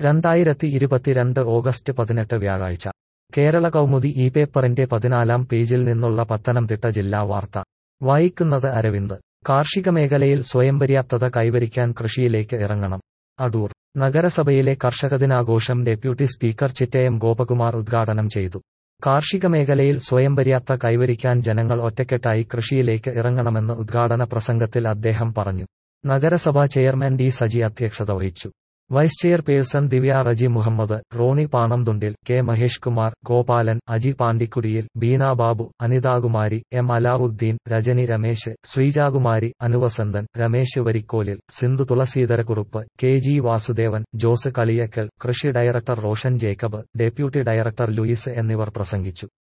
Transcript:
രണ്ടായിരത്തി ഇരുപത്തിരണ്ട് ഓഗസ്റ്റ് പതിനെട്ട് വ്യാഴാഴ്ച കേരള കൗമുദി ഈ പേപ്പറിന്റെ പതിനാലാം പേജിൽ നിന്നുള്ള പത്തനംതിട്ട ജില്ലാ വാർത്ത വായിക്കുന്നത് അരവിന്ദ് കാർഷിക മേഖലയിൽ സ്വയം പര്യാപ്തത കൈവരിക്കാൻ കൃഷിയിലേക്ക് ഇറങ്ങണം അടൂർ നഗരസഭയിലെ കർഷക ദിനാഘോഷം ഡെപ്യൂട്ടി സ്പീക്കർ ചിറ്റയം ഗോപകുമാർ ഉദ്ഘാടനം ചെയ്തു കാർഷിക മേഖലയിൽ സ്വയം പര്യാപ്ത കൈവരിക്കാൻ ജനങ്ങൾ ഒറ്റക്കെട്ടായി കൃഷിയിലേക്ക് ഇറങ്ങണമെന്ന് ഉദ്ഘാടന പ്രസംഗത്തിൽ അദ്ദേഹം പറഞ്ഞു നഗരസഭാ ചെയർമാൻ ഡി സജി അധ്യക്ഷത വഹിച്ചു vice chairperson Divya Reji Muhammad Ronnie Panamthundil K Mahesh Kumar Gopalan Aji Pandikudiyil Beena Babu Anithakumari M Alauddin Rajani Ramesh Sreejakumari Anuvasanthan Ramesh Varikkolil Sindhu Thulasidharakurup K G Vasudevan Jose Kaliyakkal കൃഷി director Roshan Jacob deputy director Louis എന്നിവർ പ്രസംഗിച്ചു